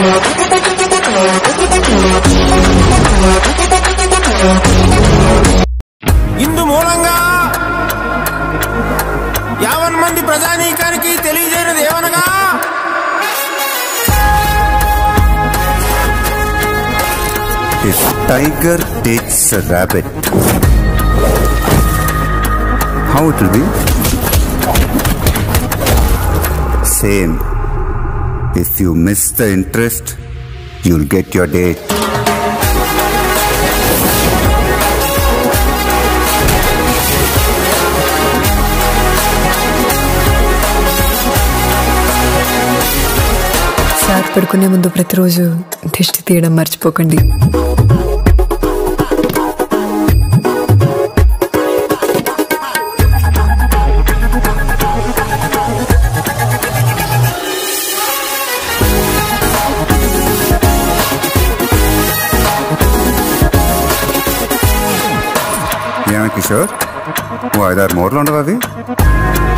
ఇందు మూలంగా యావన్ మంది ప్రజానీకానికి తెలియజేయనిది ఏమనగా If tiger takes a rabbit, how it will be? Same. If you miss the interest, you'll get your date. Sir పడుకునే ముందు ప్రతిరోజు దిష్టి తీయడం మర్చిపోకండి ఏమే కిషోర్ ఓ ఐదారు మూరలు ఉండవు అవి